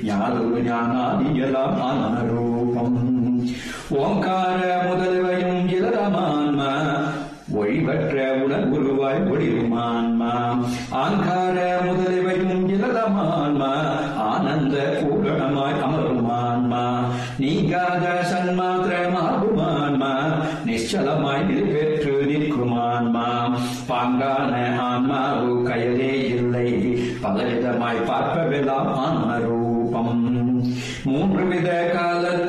ஞானொரு ஞானாதியலாம் ஆனரூபம் ஓங்கார முதல்வையும் இளதமான்மா ஒழிவற்ற உடல் உருவாய் ஒளிருமான்மா ஆங்கார முதலிவையும் இளதமான்மா ஆனந்த பூரணமாய் அமருமான்மா நீங்காத சன்மாத்திரமாகுமான்மா நிச்சலமாய் நிறைவேற்று நிற்குமான்மா பாங்கான ஆன்மாவு கயலே இல்லை பலவிதமாய் பார்ப்பவெல்லாம் ஆன்ம ரூபம் மூன்று வித காலத்தில்